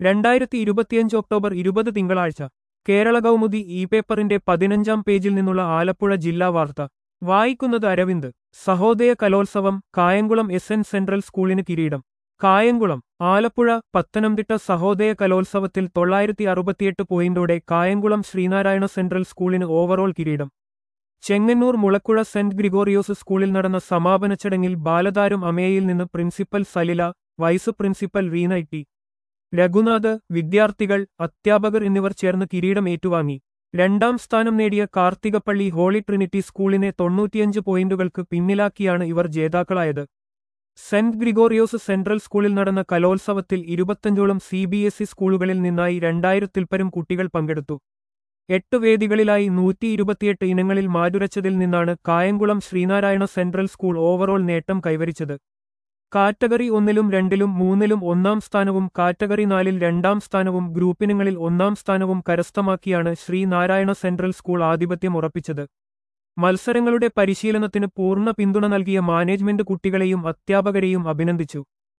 രണ്ടായിരത്തി ഇരുപത്തിയഞ്ച് ഒക്ടോബർ ഇരുപത് തിങ്കളാഴ്ച കേരള കൗമുദി ഇ പേപ്പറിന്റെ പതിനഞ്ചാം പേജിൽ നിന്നുള്ള ആലപ്പുഴ ജില്ലാ വാർത്ത വായിക്കുന്നത് അരവിന്ദ് സഹോദയ കലോത്സവം കായംകുളം എസ് എൻ സെൻട്രൽ സ്കൂളിന് കിരീടം കായംകുളം ആലപ്പുഴ പത്തനംതിട്ട സഹോദയ കലോത്സവത്തിൽ തൊള്ളായിരത്തി അറുപത്തിയെട്ട് പോയിന്റോടെ കായംകുളം ശ്രീനാരായണ സെൻട്രൽ സ്കൂളിന് ഓവറോൾ കിരീടം ചെങ്ങന്നൂർ മുളക്കുഴ സെന്റ് ഗ്രിഗോറിയോസ് സ്കൂളിൽ നടന്ന സമാപന ചടങ്ങിൽ ബാലതാരം അമേയിൽ നിന്ന് principal Salila vice principal Reena T Raghunath വിദ്യാർത്ഥികൾ അധ്യാപകർ എന്നിവർ ചേർന്ന് കിരീടം ഏറ്റുവാങ്ങി രണ്ടാം സ്ഥാനം നേടിയ കാർത്തികപ്പള്ളി ഹോളി ട്രിനിറ്റി സ്കൂളിനെ തൊണ്ണൂറ്റിയഞ്ച് പോയിന്റുകൾക്ക് പിന്നിലാക്കിയാണ് ഇവർ ജേതാക്കളായത് സെന്റ് ഗ്രിഗോറിയോസ് സെൻട്രൽ സ്കൂളിൽ നടന്ന കലോത്സവത്തിൽ ഇരുപത്തഞ്ചോളം സി ബി എസ് ഇ സ്കൂളുകളിൽ നിന്നായി രണ്ടായിരത്തിൽപ്പരം കുട്ടികൾ പങ്കെടുത്തു എട്ട് വേദികളിലായി നൂറ്റി ഇരുപത്തിയെട്ട് ഇനങ്ങളിൽ മാറ്റുരച്ചതിൽ നിന്നാണ് Kayamkulam Sreenarayana central school overall നേട്ടം കൈവരിച്ചത് കാറ്റഗറി ഒന്നിലും രണ്ടിലും മൂന്നിലും ഒന്നാം സ്ഥാനവും കാറ്റഗറി നാലിൽ രണ്ടാം സ്ഥാനവും ഗ്രൂപ്പിനങ്ങളിൽ ഒന്നാം സ്ഥാനവും കരസ്ഥമാക്കിയാണ് ശ്രീനാരായണ സെൻട്രൽ സ്കൂൾ ആധിപത്യം ഉറപ്പിച്ചത് മത്സരങ്ങളുടെ പരിശീലനത്തിന് പൂർണ്ണ പിന്തുണ നൽകിയ മാനേജ്മെന്റ് കുട്ടികളെയും അധ്യാപകരെയും അഭിനന്ദിച്ചു